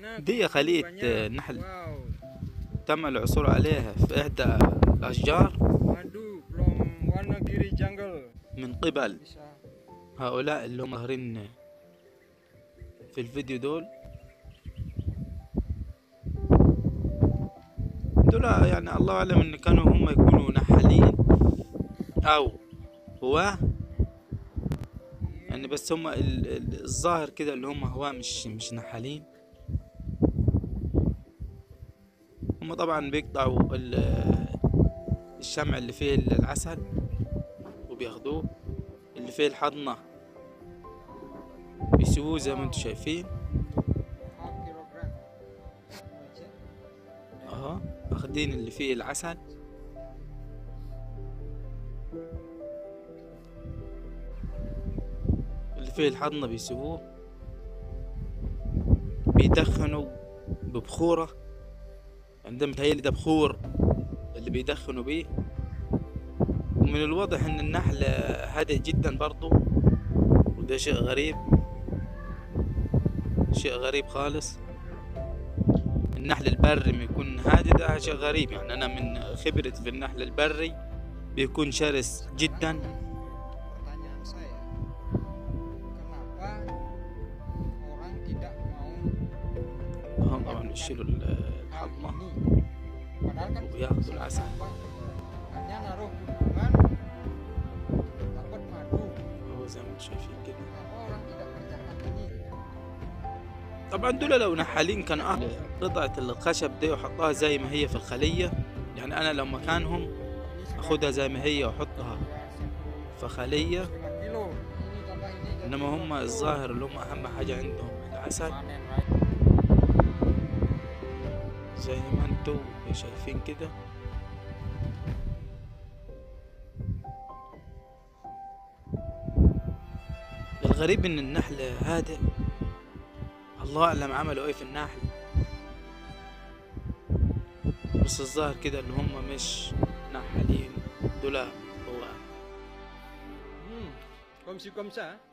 دي خلية Banyak. نحل Wow. تم العثور عليها في إحدى الأشجار Madu from Wanagiri jungle. من قبل Bisa. هؤلاء اللي هم ظاهرين في الفيديو دول دول يعني الله أعلم إن كانوا هم يكونوا نحالين أو هو يعني بس هم ال- ال- الظاهر كده اللي هم هو مش مش نحالين هم طبعا بيقطعوا ال- الشمع اللي فيه العسل وبياخدوه اللي فيه الحضنة بيسووه زي ما انتم شايفين Half kilogram. Macam. اهو واخدين اللي فيه العسل اللي فيه الحضنة بيسووه بيدخنوا ببخورة عندما متهيألي ده بخور اللي بيدخنوا بيه ومن الواضح ان النحل هادئ جدا برضو وده شيء غريب شيء غريب خالص النحل البري لما يكون هادي ده شيء غريب يعني انا من خبرتي في النحل البري بيكون شرس جدا Pertanyaan saya, kenapa orang tidak mau هم طبعا يشيلوا ال- hal الحضنة ini? Padahal kan وياخدوا العسل apa, hanya naruh gunungan dapat madu. هو زي ما انتم شايفين كده Kenapa orang tidak kerjakan ini? طبعا دول لو نحالين كانوا أهل قطعة الخشب دي وحطها زي ما هي في الخلية يعني أنا لو مكانهم Ini أخدها زي ما هي وأحطها في خلية 5 kilo. Ini tambah ini jadi إنما هم الظاهر اللي هم أهم حاجة عندهم العسل panen lagi. زي ما انتم شايفين كده الغريب ان النحل هادئ الله اعلم عملوا ايه في النحل بس الظاهر كده ان هم مش نحالين دول هو Hmm, komsi komsa.